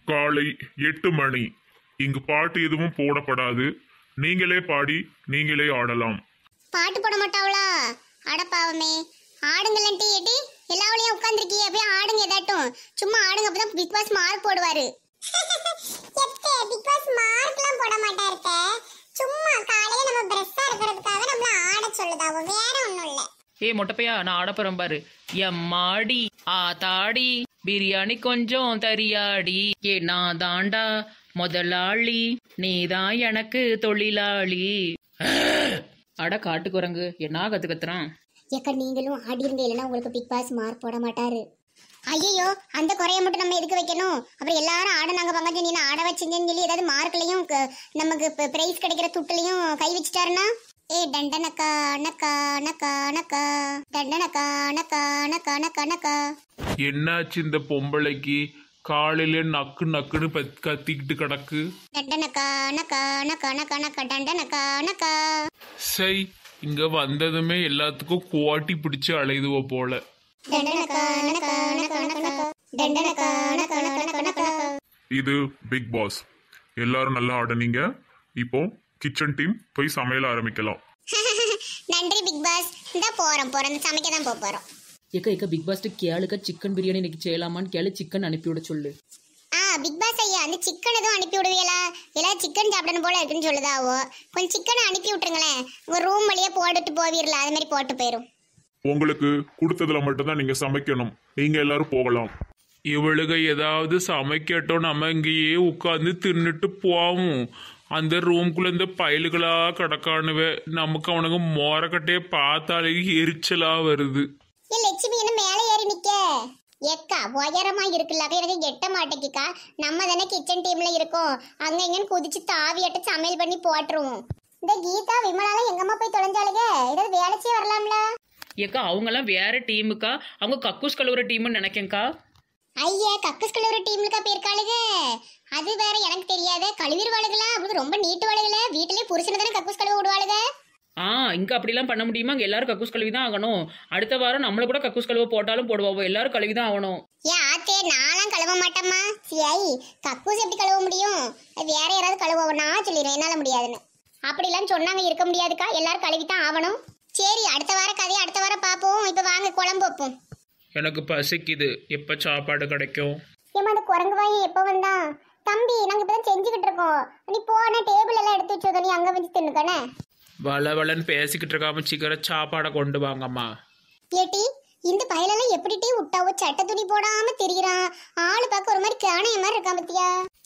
காலை எட்டு மணி இங்கு பாட்டு எதுவும் போடப்படாது நீங்களே பாடி நீங்களே ஆடலாம் பாட்டு போட மாட்டாவளா அட பாவமே ஆடுங்களேன்ட்டி ஏட்டி எல்லாவளையும் உட்காந்துருக்கீங்க போய் ஆடுங்க ஏதாட்டும் சும்மா ஆடுங்க அப்பதான் பிக் பாஸ் மார்க் போடுவாரு பிக் பாஸ் மார்க்லாம் போட மாட்டாருக்க சும்மா காலையில நம்ம பிரஸ்ஸா இருக்கிறதுக்காக நம்மள ஆட சொல்லுதாவோ வேற ஒண்ணும் இல்ல ஏய் மொட்டைப்பையா நான் ஆடப்புறம் பாரு எம்மாடி ஆத்தாடி பிரியாணி கொஞ்சம் தரியாடி ஏ நான் தாண்டா முதலாளி நீதான் எனக்கு தொழிலாளி அட காட்டு குரங்கு என்ன கத்து கத்துறான் ஏக்க நீங்களும் ஆடிருங்க இல்லைன்னா உங்களுக்கு பிக் பாஸ் மார்க் போட மாட்டாரு ஐயோ அந்த குறைய மட்டும் நம்ம எதுக்கு வைக்கணும் அப்புறம் எல்லாரும் ஆடினாங்க பங்கஜம் நீ ஆட வச்சிங்கன்னு சொல்லி ஏதாவது மார்க்லயும் க- நமக்கு பிரைஸ் கிடைக்கிற துட்டுலையும் கை வச்சுட்டாருன்னா ஏ டண்டனக்கா நக்கா நக்கா நக்கா டண்டனக்கா நக்கா நக்கா நக்கா நக்கா என்னாச்சு இந்த பொம்பளைக்கு காலையில நக்கு நக்குன்னு பத்- கத்திக்கிட்டு கிடக்கு டண்டனக்கா நக்கா நக்கா நக்கா நக்கா டண்டனக்கா நக்கா சை இங்க வந்ததுமே எல்லாத்துக்கும் குவாட்டி பிடிச்சு அலைதுவ போல டண்டனக்கா நக்கா நக்கா நக்கா டண்டனக்கா நக்கா நக்கா நக்கா நக்கா இது பிக் பாஸ் எல்லாரும் நல்லா ஆடுனீங்க இப்போ கிச்சன் டீம் போய் சமையல் ஆரம்பிக்கலாம் நன்றி பிக் பாஸ் இந்த போறோம் போறோம் இந்த சமைக்க தான் போக போறோம் ஏக்க ஏக்க பிக் பாஸ்ட்டு கேளுக்க சிக்கன் பிரியாணி இன்னைக்கு செய்யலாமான்னு கேளு சிக்கன் அனுப்பிவிட சொல்லு ஆ பிக் பாஸ் ஐயா அந்த சிக்கன் எதுவும் அனுப்பி விடுவீங்களா எல்லாம் சிக்கன் சாப்பிடணும் போல இருக்குன்னு சொல்லுதாவோ கொஞ்சம் சிக்கனை அனுப்பி விட்டுருங்களேன் உங்க ரூம் வழியா போட்டுட்டு போவீர்ல அது மாதிரி போட்டு போயிரும் உங்களுக்கு கொடுத்ததுல மட்டும்தான் நீங்க சமைக்கணும் நீங்க எல்லாரும் போகலாம் இவளுக ஏதாவது சமைக்கட்டும் நம்ம இங்கேயே உட்காந்து தின்னுட்டு போவோம் அந்த ரூம்குள்ள இந்த பயலுகளா கிடக்கானுவ நமக்கு அவனுங்க மோரக்கட்டையே பார்த்தாலே எரிச்சலா வருது ஏ லட்சுமி என்ன மேலே ஏறி நிக்க எக்கா உயரமா இருக்குல்ல அது எனக்கு எட்ட மாட்டேங்கிக்கா நம்ம தானே கிச்சன் டீம்ல இருக்கோம் அங்க இங்கன்னு குதிச்சு தாவியாட்ட சமையல் பண்ணி போட்டுருவோம் இந்த கீதா விமலாலாம் எங்கம்மா போய் தொலைஞ்சாளுங்க ஏதாவது வேலைச்சே வரலாம்ல ஏக்கா அவங்கெல்லாம் வேற டீமுக்கா அவங்க கக்கூஸ் கழுவுற டீம்னு நினைக்கேங்க்கா ஐயா கக்கஸ் கழுவுற டீம்லுக்கா போயிருக்காளுக அது வேற எனக்கு தெரியாத கழுவிடுவாளுகளா அவளுக்கு ரொம்ப நீட்டு வாளுகள வீட்டிலே புருஷனை தானே கக்கூஸ் கழுவ விடுவாளுக ஆ இங்க அப்படிலாம் பண்ண முடியுமா அங்க எல்லாரும் கக்கூஸ் கழுவி தான் ஆகணும் அடுத்த வாரம் நம்மள கூட கக்கூஸ் கழுவ போட்டாலும் போடுவோம் எல்லாரும் கழுவி தான் ஆகணும் ஏன் ஆத்தே நான்லாம் கழுவ மாட்டேம்மா சியாய் கக்கூஸ் எப்படி கழுவ முடியும் அது வேற யாராவது கழுவ நான் சொல்லிடுறேன் என்னால முடியாதுன்னு அப்படிலாம் சொன்னாங்க இருக்க முடியாதுக்கா எல்லாரும் கழுவி தான் ஆகணும் சரி அடுத்த வார கதையை அடுத்த வாரம் பார்ப்போம் இப்போ வாங்க குழம்பு வைப்போம் எனக்கு பசிக்குது எப்ப சாப்பாடு கிடைக்கும் ஏமா அந்த குரங்கு வாயி எப்போ வந்தான் தம்பி நாங்க இப்பதான் செஞ்சுக்கிட்டு இருக்கோம் நீ போன டேபிள் எல்லாம் எடுத்து வச்சோத நீ அங்க வச்சு தின்னுக்கணே வள வளன்னு பேசிக்கிட்டு இருக்காம சீக்கிரம் சாப்பாடை கொண்டு வாங்கம்மா ஏட்டி இந்த பயலெல்லாம் எப்படி டீ விட்டாவோ சட்டை துணி போடாம திரியிறான் ஆளு பார்க்க ஒரு மாதிரி கேனைய மாதிரி இருக்கான் பத்தியா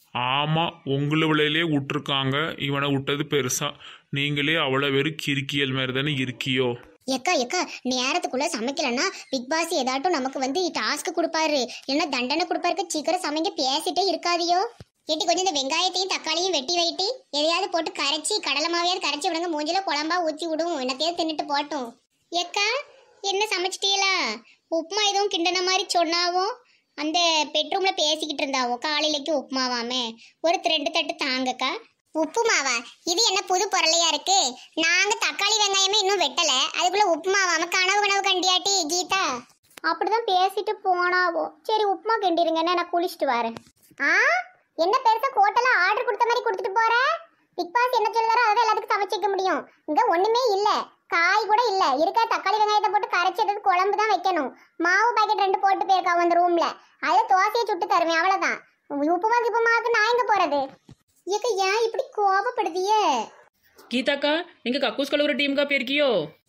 ஆமா உங்களை விலையிலே விட்டுருக்காங்க இவனை விட்டது பெருசா நீங்களே அவ்வளோ வெறும் கிறுக்கியல் மாதிரி தானே இருக்கியோ எக்கா எக்கா நேரத்துக்குள்ள சமைக்கலன்னா பிக் பாஸ் ஏதாட்டும் நமக்கு வந்து டாஸ்க் கொடுப்பாரு இல்லைன்னா தண்டனை கொடுப்பாருக்கு சீக்கிரம் சமைக்க பேசிட்டே இருக்காதியோ ஏட்டி கொஞ்சம் இந்த வெங்காயத்தையும் தக்காளியும் வெட்டி வைட்டி எதையாவது போட்டு கரைச்சி கடலை மாவையாவது கரைச்சி விடுங்க மூஞ்சில குழம்பா ஊற்றி விடும் என்னத்தையாவது தின்னுட்டு போட்டும் ஏக்கா என்ன சமைச்சிட்டீங்களா உப்புமா எதுவும் கிண்டன மாதிரி சொன்னாவோ அந்த பெட்ரூம்ல பேசிக்கிட்டு இருந்தாவோ காலையிலைக்கு உப்புமாவாமே ஒரு ரெண்டு தட்டு தாங்கக்கா உப்புமாவா இது என்ன புது பொருளையா இருக்கு நாங்க தக்காளி வெங்காயமே இன்னும் வெட்டல அதுக்குள்ள உப்புமாவாம கனவு கனவு கண்டியாட்டி கீதா அப்படிதான் பேசிட்டு போனாவோ சரி உப்புமா கிண்டிருங்கன்னு நான் குளிச்சுட்டு வரேன் ஆ என்ன பெருசா கோட்டெல்லாம் ஆர்டர் கொடுத்த மாதிரி கொடுத்துட்டு போற பிக் பாஸ் என்ன சொல்லுறாரோ அதை எல்லாத்துக்கும் சமைச்சு வைக்க முடியும் இங்க ஒண்ணுமே இல்ல காய் கூட இல்ல இருக்க தக்காளி வெங்காயத்தை போட்டு கரைச்சி எடுத்து குழம்பு தான் வைக்கணும் மாவு பாக்கெட் ரெண்டு போட்டு போயிருக்கா அந்த ரூம்ல அதுல தோசையை சுட்டு தருவேன் அவ்வளவுதான் உப்புமா கிப்புமாவுக்கு நான் எங்க போறது ஏக்க ஏன் இப்படி கோபப்படுதியே கீதாக்கா நீங்க கக்கூஸ் கழுவுற டீமுக்கா போயிருக்கியோ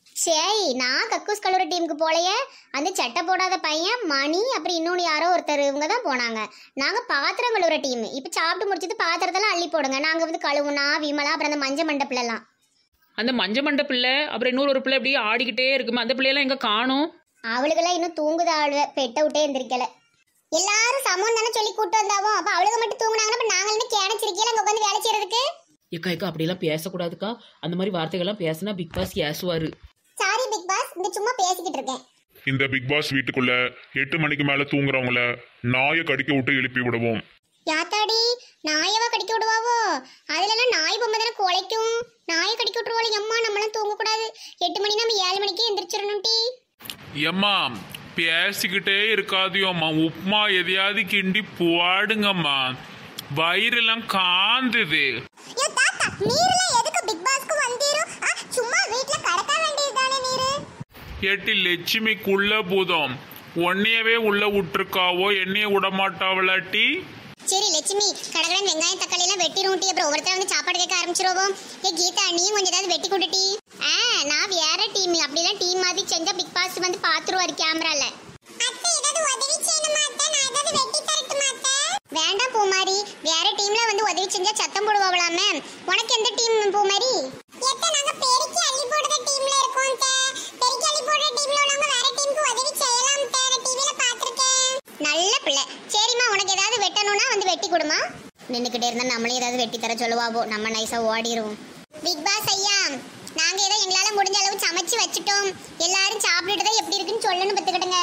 சரி நான் கக்கூஸ் கழுவுற டீமுக்கு போலையே அந்த சட்டை போடாத பையன் மணி அப்புறம் இன்னொன்று யாரோ ஒருத்தர் இவங்க தான் போனாங்க நாங்கள் பாத்திரம் கழுவுற டீம் இப்போ சாப்பிட்டு முடிச்சது பாத்திரத்தெல்லாம் அள்ளி போடுங்க நாங்கள் வந்து கழுவுனா விமலா அப்புறம் அந்த மஞ்சள் மண்டப்பிலலாம் அந்த மஞ்ச மண்ட பிள்ளை அப்புறம் இன்னொரு ஒரு பிள்ளை அப்படியே ஆடிக்கிட்டே இருக்குமா அந்த பிள்ளையெல்லாம் எங்க காணும் அவளுக்கெல்லாம் இன்னும் தூங்குத ஆளுவ பெட்டை விட்டே எந்திரிக்கல எல்லாரும் சமம் தானே சொல்லி கூட்டு வந்தாவோ அப்போ அவளுக்கு மட்டும் தூங்குனாங்கன்னா அப்ப நாங்கள் என்ன கேனச்சிருக்கீங்களா அங்கே உட்காந்து வேலை செய்யறதுக்கு ஏக்கா ஏக்கா அப்படியெல்லாம் பேசக்கூடாதுக்கா அந்த மாதிரி வார்த்தைகள்லாம் பேசினா பிக் பாஸ் ஏசுவாரு சாரி பிக் பாஸ் இங்க சும்மா பேசிக்கிட்டு இருக்கேன் இந்த பிக் பாஸ் வீட்டுக்குள்ள எட்டு மணிக்கு மேல தூங்குறவங்கள நாயை கடிக்க விட்டு எழுப்பி விடுவோம் யாத்தாடி நாயவா கடிக்க விடுவாவோ அதுலலாம் நாய் பொம்மை தானே குலைக்கும் நாயை கடிக்க விட்டுருவாள் எம்மா நம்மளாம் தூங்கக்கூடாது எட்டு மணி நம்ம ஏழு மணிக்கே எந்திரிச்சிடணும் டீ ஏம்மா பேசிக்கிட்டே இருக்காதியோம்மா உப்புமா எதையாவது கிண்டி போடுங்கம்மா வயிறெல்லாம் காந்துது யோ தாத்தா நீர்லாம் எதுக்கு பிக் பாஸ்க்கு வந்தீரு ஆ, சும்மா வீட்ல கடக்க வேண்டியதுதானே நீரு ஏட்டி லட்சுமிக்குள்ள பூதம் உன்னையவே உள்ள விட்டுருக்காவோ என்னைய விட மாட்டாவளாட்டி சரி லட்சுமி கடகடன் வெங்காயம் தக்காளி எல்லாம் வெட்டி ரூட்டி அப்புறம் ஒவ்வொருத்தர் வந்து சாப்பாடு கேட்க ஆரம்பிச்சிருவோம் ஏ கீதா நீயும் கொஞ்சம் ஏதாவது வெட்டி கொடுட்டி ஆ நான் வேற டீம் அப்படிலாம் டீம் மாதிரி செஞ்சா பிக் பாஸ் வந்து பாத்துருவாரு கேமரால அத்தை ஏதாவது உதவி செய்யணுமா அத்தை நான் ஏதாவது வெட்டி தரட்டுமா அத்தை வேண்டாம் பூமாரி வேற டீம்ல வந்து உதவி செஞ்சா சத்தம் போடுவாங்களாமே உனக்கு எந்த டீம் பூமாரி எத்த நாங்க பெருக்கி அள்ளி போடுற டீம்ல இருக்கோம் அத்தை பெருக்கி அள்ளி போடுற டீம்ல உள்ளவங்க வேற டீமுக்கு உதவி செய்யலாம் அத்தை நான் டிவில பாத்துர்க்கேன் நல்ல பிள்ளை சரிம்மா உனக்கு ஏதாவது வெட்டணும்னா வந்து வெட்டி கொடுமா நின்னுக்கிட்டே இருந்தா நம்மளே ஏதாவது வெட்டி தர சொல்லுவாவோ நம்ம நைஸா ஓடிடுவோம் பிக் பாஸ் ஐயா நாங்க ஏதோ எங்களால முடிஞ்ச அளவு சமைச்சு வச்சுட்டோம் எல்லாரும் சாப்பிட்டுட்டு தான் எப்படி இருக்குன்னு சொல்லணும் பத்துக்கிடுங்க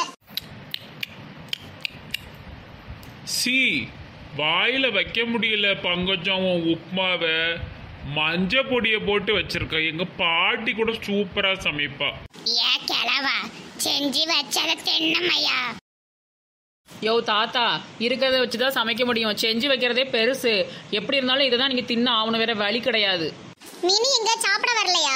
சி வாயில வைக்க முடியல பங்கஜம் உன் உப்மாவை மஞ்ச பொடியை போட்டு வச்சிருக்க எங்க பாட்டி கூட சூப்பரா சமைப்பா ஏ கிளவா செஞ்சு வச்சத தின்னமையா யோ தாத்தா இருக்கிறத வச்சு தான் சமைக்க முடியும் செஞ்சு வைக்கிறதே பெருசு எப்படி இருந்தாலும் இதை தான் நீங்கள் தின்ன ஆகணும் வேற வழி கிடையாது மினி எங்க சாப்பிட வரலையா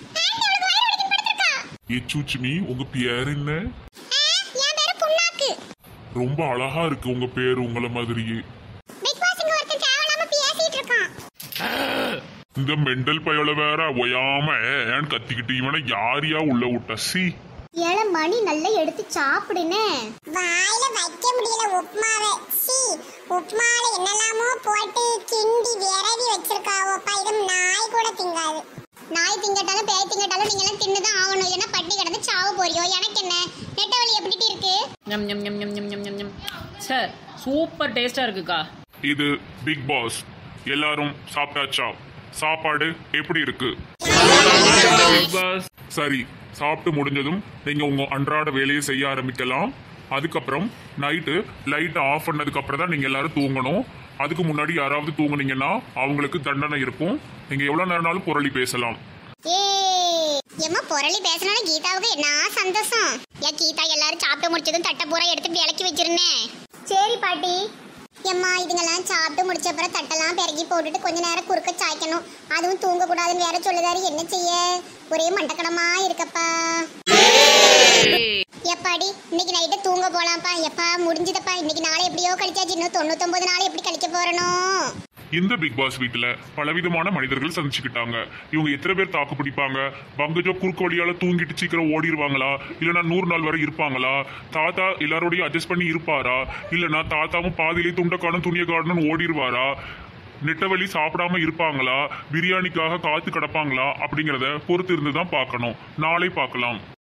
ஏ சூச்சுமி உங்க பேர் என்ன என் பேரு புண்ணாக்கு ரொம்ப அழகா இருக்கு உங்க பேர் உங்கள மாதிரியே பிக் பாஸ் இங்க ஒருத்தன் தேவையில்லாம பேசிட்டு இருக்கான் இந்த மெண்டல் பயல வேற ஒயாம ஏன்னு கத்திக்கிட்டு இவனை யாரியா உள்ள விட்டா சி ஏழை மணி நல்லா எடுத்து சாப்பிடுனே வாயில வைக்க முடியல உப்மாவை சி உப்மால என்னெல்லாமோ போட்டு கிண்டி விரவி வச்சிருக்காவோப்பா இது நாய் கூட திங்காது நாய் திங்கட்டாலும் பேய் திங்கட்டாலும் நீங்க எல்லாம் தின்னுதான் ஆகணும் ஏன்னா பட்டி கிடந்து சாவு போறியோ எனக்கு என்ன நெட்டவழி எப்படி இருக்கு ஞம் ஞம் ஞம் ஞம் ஞம் ஞம் ஞம் ஞம் சார் சூப்பர் டேஸ்ட்டாக இருக்குக்கா இது பிக் பாஸ் எல்லாரும் சாப்பிட்டாச்சா சாப்பாடு எப்படி இருக்கு பாஸ் சரி சாப்பிட்டு முடிஞ்சதும் நீங்க உங்க அன்றாட வேலையை செய்ய ஆரம்பிக்கலாம் அதுக்கப்புறம் நைட்டு லைட் ஆஃப் பண்ணதுக்கு அப்புறம் தான் நீங்க எல்லாரும் தூங்கணும் அதுக்கு முன்னாடி யாராவது தூங்குனீங்கன்னா அவங்களுக்கு தண்டனை இருக்கும் நீங்க எவ்வளவு நேரம்னாலும் புரளி பேசலாம் ஏ எம்மா பொரளி பேசினாலும் கீதாவுக்கு என்ன சந்தோஷம் ஏன் கீதா எல்லாரும் சாப்பிட்டு முடிச்சதும் தட்டை பூரா எடுத்து விளக்கி வச்சிருந்தேன் சரி பாட்டி எம்மா இதுங்கெல்லாம் சாப்பிட்டு முடிச்ச அப்புறம் தட்டெல்லாம் பெருகி போட்டுட்டு கொஞ்ச நேரம் குறுக்க சாய்க்கணும் அதுவும் தூங்க கூடாதுன்னு வேற சொல்லுதாரு என்ன செய்ய ஒரே மண்டக்கணமா இருக்கப்பா எப்பாடி இன்னைக்கு நைட்டு தூங்க போலாம்ப்பா எப்பா முடிஞ்சதப்பா இன்னைக்கு நாளை எப்படியோ கழிச்சாச்சு இன்னும் தொண்ணூத்தொன்பது நாள் எப்படி கழிக்க போறனோ இந்த பிக் பாஸ் வீட்டுல பலவிதமான மனிதர்கள் சந்திச்சுக்கிட்டாங்க இவங்க எத்தனை பேர் தாக்கு பிடிப்பாங்க பங்கஜோ குறுக்கு வழியால தூங்கிட்டு சீக்கிரம் ஓடிடுவாங்களா இல்லைன்னா நூறு நாள் வரை இருப்பாங்களா தாத்தா எல்லாரோடையும் அட்ஜஸ்ட் பண்ணி இருப்பாரா இல்லைன்னா தாத்தாவும் பாதியிலே துண்டை காணும் துணியை காணணும்னு ஓடிடுவாரா நெட்டவழி சாப்பிடாம இருப்பாங்களா பிரியாணிக்காக காத்து கிடப்பாங்களா அப்படிங்கிறத பொறுத்து இருந்து தான் பார்க்கணும் நாளை பார்க்கலாம்